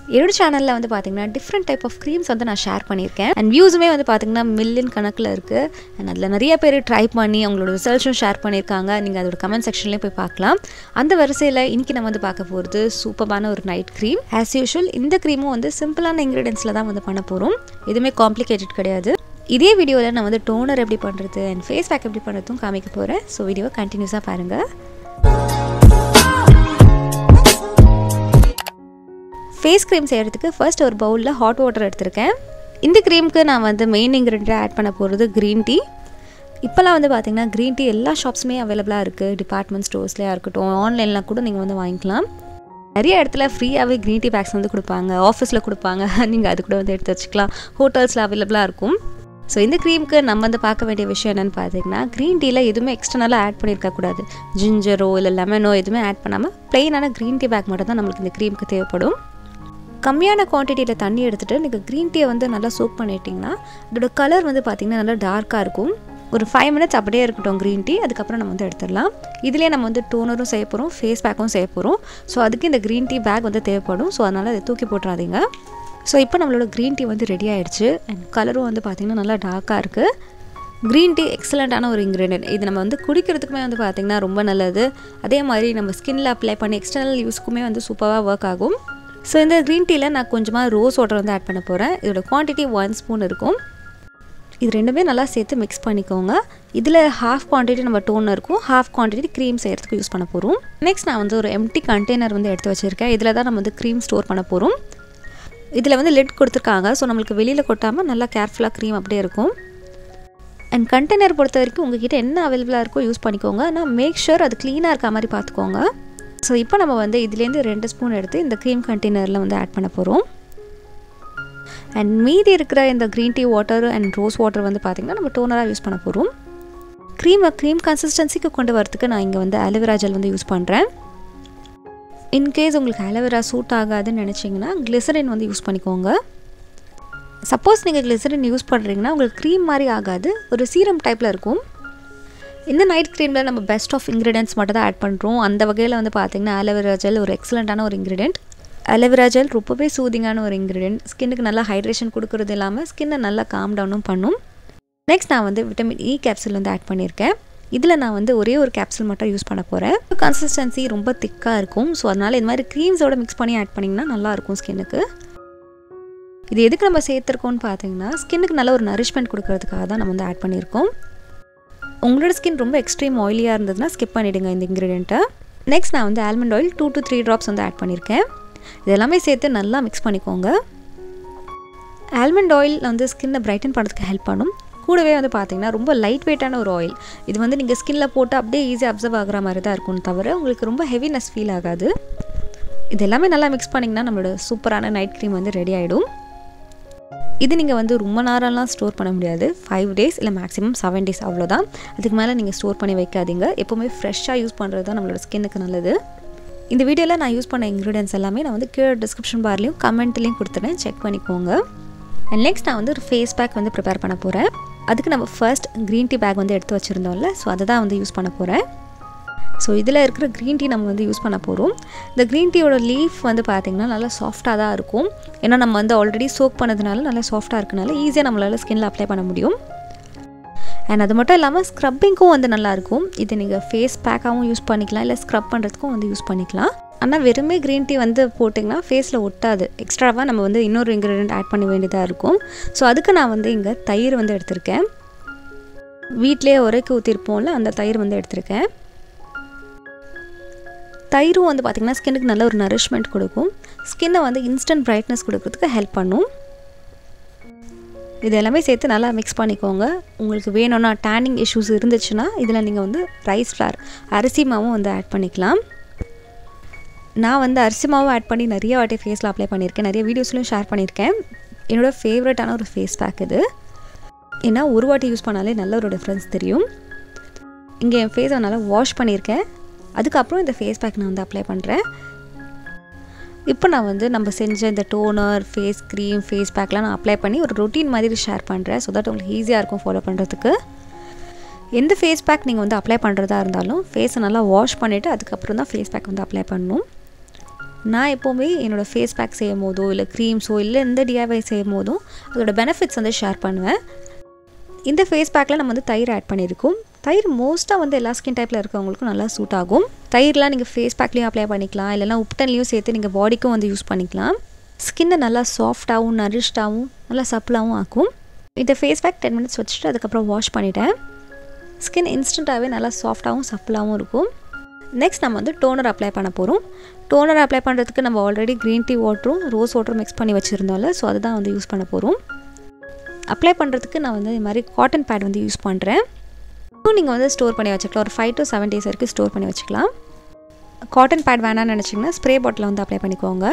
என்னோட சேனலில் வந்து பார்த்தீங்கன்னா டிஃப்ரெண்ட் டைப் ஆஃப் க்ரீம்ஸ் வந்து நான் ஷேர் பண்ணியிருக்கேன் அண்ட் வியூஸுமே வந்து பார்த்தீங்கன்னா மில்லியன் கணக்கில் இருக்குது அண்ட் அதில் நிறைய பேர் ட்ரை பண்ணி அவங்களோட ரிசல்ட்ஸும் ஷேர் பண்ணியிருக்காங்க நீங்கள் அதோட கமெண்ட் செக்ஷன்லேயே போய் பார்க்கலாம் அந்த வரிசையில் இன்றைக்கி நம்ம வந்து பார்க்க போகிறது சூப்பரான ஒரு நைட் க்ரீம் ஆஸ் யூஷுவல் இந்த க்ரீமும் வந்து சிம்பிளான இன்க்ரீடியன்ஸில் தான் வந்து பண்ண போகிறோம் எதுவுமே காம்ப்ளிகேட்டட் கிடையாது இதே வீடியோவில் நான் வந்து டோனர் எப்படி பண்ணுறது அண்ட் ஃபேஸ் பேக் எப்படி பண்ணுறதும் காமிக்க போகிறேன் ஸோ வீடியோவை கண்டினியூஸாக பாருங்கள் ஃபேஸ் க்ரீம் செய்கிறதுக்கு ஃபர்ஸ்ட் ஒரு பவுலில் ஹாட் வாட்டர் எடுத்திருக்கேன் இந்த க்ரீமுக்கு நான் வந்து மெயின் இன்க்ரீடியன்ட் ஆட் பண்ண போகிறது க்ரீன் டீ இப்போல்லாம் வந்து பார்த்திங்கன்னா க்ரீன் டீ எல்லா ஷாப்ஸுமே அவைலபிளாக இருக்குது டிபார்ட்மெண்ட் ஸ்டோர்ஸ்லேயே இருக்கட்டும் ஆன்லைனில் கூட நீங்கள் வந்து வாங்கிக்கலாம் நிறைய இடத்துல ஃப்ரீயாகவே க்ரீன் டீ பேக்ஸ் வந்து கொடுப்பாங்க ஆஃபீஸில் கொடுப்பாங்க நீங்கள் அது கூட வந்து எடுத்து வச்சுக்கலாம் ஹோட்டல்ஸில் அவைலபிளாக இருக்கும் ஸோ இந்த க்ரீமுக்கு நம்ம வந்து பார்க்க வேண்டிய விஷயம் என்னென்னு பார்த்தீங்கன்னா க்ரீன் டீயில் எதுவுமே எக்ஸ்டர்னலாக ஆட் பண்ணியிருக்கக்கூடாது ஜிஞ்சரோ இல்லை லெமனோ எதுவுமே ஆட் பண்ணாமல் ப்ளெயினான க்ரீன் டீ பேக் மட்டும் தான் நம்மளுக்கு இந்த க்ரீமுக்கு தேவைப்படும் கம்மியான குவான்டிட்டியில் தண்ணி எடுத்துகிட்டு நீங்கள் க்ரீன் டீயை வந்து நல்லா சோக் பண்ணிட்டீங்கன்னா அதோட கலர் வந்து பார்த்திங்கன்னா நல்லா டார்க்காக இருக்கும் ஒரு ஃபைவ் மினிட்ஸ் அப்படியே இருக்கட்டும் க்ரீன் டீ அதுக்கப்புறம் நம்ம வந்து எடுத்துடலாம் இதிலே நம்ம வந்து டோனரும் செய்ய போகிறோம் ஃபேஸ் பேக்கும் செய்ய போகிறோம் ஸோ அதுக்கு இந்த க்ரீன் டீ பேக் வந்து தேவைப்படும் ஸோ அதனால் அதை தூக்கி போட்டுறாதீங்க ஸோ இப்போ நம்மளோட க்ரீன் டீ வந்து ரெடி ஆகிடுச்சு அண்ட் கலரும் வந்து பார்த்திங்கன்னா நல்லா டார்க்காக இருக்குது க்ரீன் டீ எக்ஸலண்ட்டான ஒரு இன்க்ரீடியன்ட் இது நம்ம வந்து குடிக்கிறதுக்குமே வந்து பார்த்திங்கன்னா ரொம்ப நல்லது அதே மாதிரி நம்ம ஸ்கின்ல அப்ளை பண்ணி எக்ஸ்டர்னல் யூஸ்க்குமே வந்து சூப்பராக ஒர்க் ஆகும் ஸோ இந்த க்ரீன் டீயில் நான் கொஞ்சமாக ரோஸ் வாட்டர் வந்து ஆட் பண்ண போகிறேன் இதோட குவான்டிட்டி ஒன் ஸ்பூன் இருக்கும் இது ரெண்டுமே நல்லா சேர்த்து மிக்ஸ் பண்ணிக்கோங்க இதில் ஹாஃப் குவான்டிட்டி நம்ம டோன் இருக்கும் ஹாஃப் குவான்டிட்டி க்ரீம் செய்கிறதுக்கு யூஸ் பண்ண போகிறோம் நெக்ஸ்ட் நான் வந்து ஒரு எம்டி கண்டெய்னர் வந்து எடுத்து வச்சுருக்கேன் இதில் தான் நம்ம வந்து க்ரீம் ஸ்டோர் பண்ண போகிறோம் இதில் வந்து லெட் கொடுத்துருக்காங்க ஸோ நம்மளுக்கு வெளியில் கொட்டாமல் நல்லா கேர்ஃபுல்லாக க்ரீம் அப்படியே இருக்கும் அண்ட் கண்டெய்னர் பொறுத்த வரைக்கும் உங்ககிட்ட என்ன அவைலபிளாக இருக்கோ யூஸ் பண்ணிக்கோங்க ஆனால் மேக் ஷூர் அது க்ளீனாக இருக்க மாதிரி பார்த்துக்கோங்க ஸோ இப்போ நம்ம வந்து இதுலேருந்து ரெண்டு ஸ்பூன் எடுத்து இந்த க்ரீம் கண்டெய்னரில் வந்து ஆட் பண்ண போகிறோம் அண்ட் மீதி இருக்கிற இந்த green tea water and rose water வந்து பார்த்திங்கன்னா நம்ம டோனராக யூஸ் பண்ண போகிறோம் க்ரீமை க்ரீம் கன்சிஸ்டன்சிக்கு கொண்டு வரதுக்கு நான் இங்கே வந்து அலோவேரா ஜெல் வந்து யூஸ் பண்ணுறேன் இன்கேஸ் உங்களுக்கு அலோவேரா சூட் ஆகாதுன்னு நினச்சிங்கன்னா கிளிசரின் வந்து யூஸ் பண்ணிக்கோங்க சப்போஸ் நீங்கள் கிளிசரின் யூஸ் பண்ணுறீங்கன்னா உங்களுக்கு க்ரீம் மாதிரி ஆகாது ஒரு சீரம் டைப்பில் இருக்கும் இந்த நைட் க்ரீமில் நம்ம பெஸ்ட் ஆஃப் இன்க்ரீடியன்ஸ் மட்டும் தான் ஆட் பண்ணுறோம் அந்த வகையில் வந்து பார்த்திங்கன்னா அலோவேரா ஜெல் ஒரு எக்ஸலண்ட்டான ஒரு இன்க்ரீடியன்ட் அலோவேரா ஜெல் ரொம்பவே சூதிங்கான ஒரு இன்க்ரீடியன்ட் ஸ்கின்னுக்கு நல்லா ஹைட்ரேஷன் கொடுக்குறது இல்லாமல் ஸ்கின்னை நல்லா காம் டவுனும் பண்ணும் நெக்ஸ்ட் நான் வந்து விட்டமின் இ கேப்சூல் வந்து ஆட் பண்ணியிருக்கேன் இதில் நான் வந்து ஒரே ஒரு கேப்சூல் மட்டும் யூஸ் பண்ண போகிறேன் கன்சிஸ்டன்சி ரொம்ப திக்காக இருக்கும் ஸோ அதனால் இந்த மாதிரி க்ரீம்ஸோட மிக்ஸ் பண்ணி ஆட் பண்ணிங்கன்னா நல்லாயிருக்கும் ஸ்கின்னுக்கு இது எதுக்கு நம்ம சேர்த்துருக்கோம்னு பார்த்தீங்கன்னா ஸ்கின்னுக்கு நல்ல ஒரு நரிஷ்மெண்ட் கொடுக்கறதுக்காக தான் நம்ம வந்து ஆட் பண்ணியிருக்கோம் உங்களோட ஸ்கின் ரொம்ப எக்ஸ்ட்ரீம் ஆயிலியாக இருந்ததுன்னா ஸ்கிப் பண்ணிவிடுங்க இந்த இன்க்ரீடியண்ட்டை நெக்ஸ்ட் நான் வந்து almond oil two to three drops வந்து ஆட் பண்ணியிருக்கேன் இதெல்லாமே சேர்த்து நல்லா மிக்ஸ் பண்ணிக்கோங்க ஆல்மண்ட் ஆயில் வந்து ஸ்கின்னை பிரைட்டன் பண்ணுறதுக்கு ஹெல்ப் பண்ணும் கூடவே வந்து பார்த்திங்கன்னா ரொம்ப லைட் வெயிட்டான ஒரு ஆயில் இது வந்து நீங்கள் ஸ்கின்ல போட்டு அப்படியே ஈஸியாக அப்சர்வ் ஆகிற மாதிரி தான் இருக்கும் தவிர உங்களுக்கு ரொம்ப ஹெவினஸ் ஃபீல் ஆகாது இது எல்லாமே நல்லா மிக்ஸ் பண்ணிங்கன்னா நம்மளோட சூப்பரான நைட் க்ரீம் வந்து ரெடி ஆகிடும் இது நீங்கள் வந்து ரொம்ப நேரம்லாம் ஸ்டோர் பண்ண முடியாது ஃபைவ் டேஸ் இல்லை மேக்ஸிமம் செவன் டேஸ் அவ்வளோதான் அதுக்கு மேலே நீங்கள் ஸ்டோர் பண்ணி வைக்காதீங்க எப்போவுமே ஃப்ரெஷ்ஷாக யூஸ் பண்ணுறது தான் நம்மளோட ஸ்கின்னுக்கு நல்லது இந்த வீடியோவில் நான் யூஸ் பண்ண இன்க்ரீடியன்ஸ் எல்லாமே நான் வந்து கீழே டிஸ்கிரிப்ஷன் பார்லேயும் கமெண்ட்லேயும் கொடுத்துட்டேன் செக் பண்ணிக்கோங்க அண்ட் நெக்ஸ்ட் நான் வந்து ஒரு ஃபேஸ் பேக் வந்து ப்ரிப்பேர் பண்ண போகிறேன் அதுக்கு நம்ம ஃபர்ஸ்ட் க்ரீன் டீ பேக் வந்து எடுத்து வச்சுருந்தோம்ல ஸோ அதை தான் வந்து யூஸ் பண்ண போகிறேன் ஸோ இதில் இருக்கிற க்ரீன் டீ நம்ம வந்து யூஸ் பண்ண போகிறோம் இந்த க்ரீன் டீயோட லீஃப் வந்து பார்த்திங்கன்னா நல்லா சாஃப்டாக தான் இருக்கும் ஏன்னா நம்ம வந்து ஆல்ரெடி சோக் பண்ணதுனால நல்லா சாஃப்டாக இருக்கனால ஈஸியாக நம்மளால் ஸ்கின்ல அப்ளை பண்ண முடியும் அண்ட் அது மட்டும் இல்லாமல் ஸ்க்ரப்பிங்க்கும் வந்து நல்லாயிருக்கும் இது நீங்கள் ஃபேஸ் பேக்காகவும் யூஸ் பண்ணிக்கலாம் இல்லை ஸ்க்ரப் பண்ணுறதுக்கும் வந்து யூஸ் பண்ணிக்கலாம் ஆனால் வெறுமே க்ரீன் டீ வந்து போட்டிங்கன்னா ஃபேஸில் ஒட்டாது எக்ஸ்ட்ராவாக நம்ம வந்து இன்னொரு இன்க்ரீடியன்ட் ஆட் பண்ண வேண்டியதாக இருக்கும் ஸோ அதுக்கு நான் வந்து இங்கே தயிர் வந்து எடுத்திருக்கேன் வீட்டிலே உரைக்கு ஊற்றிருப்போம்ல அந்த தயிர் வந்து எடுத்திருக்கேன் தயிரும் வந்து பார்த்திங்கன்னா ஸ்கின்னுக்கு நல்ல ஒரு நரிஷ்மெண்ட் கொடுக்கும் ஸ்கின்னை வந்து இன்ஸ்டன்ட் பிரைட்னஸ் கொடுக்கறதுக்கு ஹெல்ப் பண்ணும் இது எல்லாமே சேர்த்து நல்லா மிக்ஸ் பண்ணிக்கோங்க உங்களுக்கு வேணும்னா டேனிங் இஷ்யூஸ் இருந்துச்சுன்னா இதில் நீங்கள் வந்து ரைஸ் ஃப்ளார் அரிசி மாவும் வந்து ஆட் பண்ணிக்கலாம் நான் வந்து அரிசி மாவும் ஆட் பண்ணி நிறைய வாட்டி ஃபேஸில் அப்ளை பண்ணியிருக்கேன் நிறைய வீடியோஸ்லையும் ஷேர் பண்ணியிருக்கேன் என்னோடய ஃபேவரட்டான ஒரு ஃபேஸ் பேக் இது ஏன்னா ஒரு வாட்டி யூஸ் பண்ணாலே நல்ல ஒரு டிஃப்ரென்ஸ் தெரியும் இங்கே என் ஃபேஸை நல்லா வாஷ் பண்ணியிருக்கேன் அதுக்கப்புறம் இந்த ஃபேஸ் பேக் நான் வந்து அப்ளை பண்ணுறேன் இப்போ நான் வந்து நம்ம செஞ்ச இந்த டோனர் ஃபேஸ் க்ரீம் ஃபேஸ் பேக்லாம் நான் அப்ளை பண்ணி ஒரு ரொட்டீன் மாதிரி ஷேர் பண்ணுறேன் ஸோ தட் உங்களுக்கு ஈஸியாக இருக்கும் ஃபாலோ பண்ணுறதுக்கு எந்த ஃபேஸ் பேக் நீங்கள் வந்து அப்ளை பண்ணுறதா இருந்தாலும் ஃபேஸை நல்லா வாஷ் பண்ணிவிட்டு அதுக்கப்புறம் தான் ஃபேஸ் பேக் வந்து அப்ளை பண்ணணும் நான் எப்போவுமே என்னோடய ஃபேஸ் பேக் செய்யும் போதோ இல்லை க்ரீம்ஸோ இல்லை எந்த டிஐவை செய்யும் போதோ அதோட பெனிஃபிட்ஸ் வந்து ஷேர் பண்ணுவேன் இந்த ஃபேஸ் பேக்கில் நம்ம வந்து தயிர் ஆட் பண்ணியிருக்கோம் தயிர் மோஸ்ட்டாக வந்து எல்லா ஸ்கின் டைப்பில் இருக்கவங்களுக்கும் நல்லா சூட் ஆகும் தயிர்லாம் நீங்கள் ஃபேஸ் பேக்லேயும் அப்ளை பண்ணிக்கலாம் இல்லைனா உப்டன்லேயும் சேர்த்து நீங்கள் பாடிக்கும் வந்து யூஸ் பண்ணிக்கலாம் ஸ்கின்னை நல்லா சாஃப்டாகவும் நரிஷ்டாகவும் நல்லா சப்பிளாகவும் ஆக்கும் இந்த ஃபேஸ் பேக் டென் மினிட்ஸ் வச்சுட்டு அதுக்கப்புறம் வாஷ் பண்ணிட்டேன் ஸ்கின் இன்ஸ்டண்ட்டாகவே நல்லா சாஃப்டாகவும் சப்பிளாகவும் இருக்கும் நெக்ஸ்ட் நம்ம வந்து டோனர் அப்ளை பண்ண போகிறோம் டோனர் அப்ளை பண்ணுறதுக்கு நம்ம ஆல்ரெடி க்ரீன் டீ வாட்டரும் ரோஸ் வாட்டரும் மிக்ஸ் பண்ணி வச்சுருந்தோம்ல ஸோ அதுதான் வந்து யூஸ் பண்ண போகிறோம் அப்ளை பண்ணுறதுக்கு நான் வந்து இது மாதிரி காட்டன் பேட் வந்து யூஸ் பண்ணுறேன் இன்னும் நீங்கள் வந்து ஸ்டோர் பண்ணி வச்சுக்கலாம் ஒரு ஃபைவ் டு செவன் டேஸ் வரைக்கும் ஸ்டோர் பண்ணி வச்சுக்கலாம் காட்டன் பேட் வேணாம்னு நினச்சிங்கன்னா ஸ்ப்ரே பாட்டில் வந்து அப்ளை பண்ணிக்கோங்க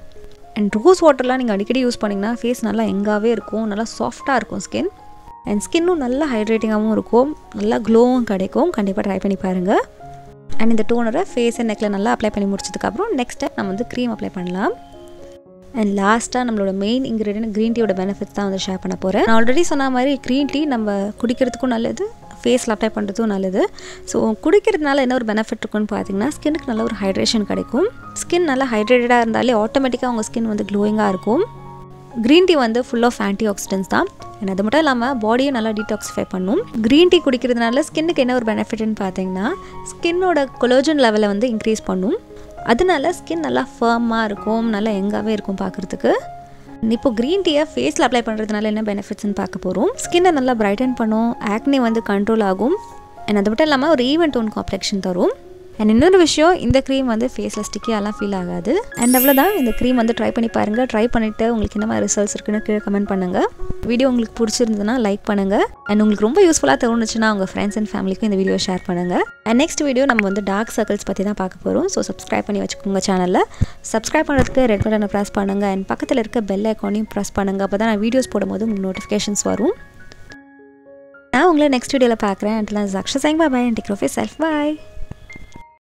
அண்ட் ரோஸ் வாட்டர்லாம் நீங்கள் அடிக்கடி யூஸ் பண்ணிங்கன்னா ஃபேஸ் நல்லா எங்காவே இருக்கும் நல்லா சாஃப்டாக இருக்கும் ஸ்கின் அண்ட் ஸ்கின்னும் நல்லா ஹைட்ரேட்டிங்காகவும் இருக்கும் நல்லா க்ளோவும் கிடைக்கும் கண்டிப்பாக ட்ரை பண்ணி பாருங்கள் அண்ட் இந்த டோனரை ஃபேஸ் அண்ட் நெக்கில் நல்லா அப்ளை பண்ணி முடிச்சதுக்கப்புறம் நெக்ஸ்ட் ஸ்டெப் நம்ம வந்து க்ரீம் அப்ளை பண்ணலாம் அண்ட் லாஸ்ட்டாக நம்மளோட மெயின் இன்க்ரீடியன்ட் க்ரீன் டீயோட பெனிஃபிட்ஸ் தான் வந்து ஷேர் பண்ண போகிறேன் நான் ஆல்ரெடி சொன்ன மாதிரி க்ரீன் டீ நம்ம குடிக்கிறதுக்கும் நல்லது ஃபேஸில் அப்ளை பண்ணுறதும் நல்லது ஸோ குடிக்கிறதுனால என்ன ஒரு பெனிஃபிட் இருக்குன்னு பார்த்தீங்கன்னா ஸ்கின்னுக்கு நல்ல ஒரு ஹைட்ரேஷன் கிடைக்கும் ஸ்கின் நல்லா ஹைட்ரேட்டடாக இருந்தாலே ஆட்டோமேட்டிக்காக உங்கள் ஸ்கின் வந்து க்ளோயிங்காக இருக்கும் க்ரீன் டீ வந்து ஃபுல் ஆஃப் ஆன்டி ஆக்சிடென்ட்ஸ் தான் அண்ட் அது மட்டும் இல்லாமல் பாடியும் நல்லா டீடாக்ஸிஃபை பண்ணும் க்ரீன் டீ குடிக்கிறதுனால ஸ்கின்னுக்கு என்ன ஒரு பெனிஃபிட்னு பார்த்தீங்கன்னா ஸ்கின்னோட கொலோஜன் லெவலை வந்து இன்க்ரீஸ் பண்ணும் அதனால ஸ்கின் நல்லா ஃபர்மாக இருக்கும் நல்லா எங்காவே இருக்கும் பார்க்குறதுக்கு இப்போ க்ரீன் டீயை ஃபேஸில் அப்ளை பண்ணுறதுனால என்ன பெனிஃபிட்ஸ்னு பார்க்க போகிறோம் ஸ்கின்னை நல்லா பிரைட்டன் பண்ணும் ஆக்னி வந்து கண்ட்ரோல் ஆகும் அண்ட் அது மட்டும் இல்லாமல் ஒரு ஈவெண்ட் டோன் காம்ப்ளெக்ஷன் தரும் அண்ட் இன்னொரு விஷயம் இந்த க்ரீம் வந்து ஃபேஸில் ஸ்டிக்கியாலாம் ஃபீல் ஆகாது அண்ட் அவ்வளோதான் இந்த க்ரீம் வந்து ட்ரை பண்ணி பாருங்கள் ட்ரை பண்ணிவிட்டு உங்களுக்கு என்ன மாதிரி ரிசல்ட்ஸ் இருக்குன்னு கீழே கமெண்ட் பண்ணுங்கள் வீடியோ உங்களுக்கு பிடிச்சிருந்ததுன்னா லைக் பண்ணுங்கள் அண்ட் உங்களுக்கு ரொம்ப யூஸ்ஃபுல்லாக தோணுச்சுன்னா உங்கள் ஃப்ரெண்ட்ஸ் அண்ட் ஃபேமிலிக்கும் இந்த வீடியோ ஷேர் பண்ணுங்கள் அண்ட் நெக்ஸ்ட் வீடியோ நம்ம வந்து டார்க் சர்க்கிள்ஸ் பற்றி தான் பார்க்க போகிறோம் ஸோ சப்ஸ்கிரைப் பண்ணி வச்சுக்கோங்க சேனலில் சப்ஸ்கிரைப் பண்ணுறதுக்கு ரெட் பட்டனை ப்ரெஸ் பண்ணுங்கள் அண்ட் பக்கத்தில் இருக்க பெல் ஐக்கானையும் ப்ரெஸ் பண்ணுங்கள் அப்போ தான் நான் வீடியோஸ் போடும்போது உங்களுக்கு நோட்டிஃபிகேஷன்ஸ் வரும் நான் உங்களை நெக்ஸ்ட் வீடியோவில் பார்க்குறேன் அண்ட் அக்ஷா சாங் bye and take self bye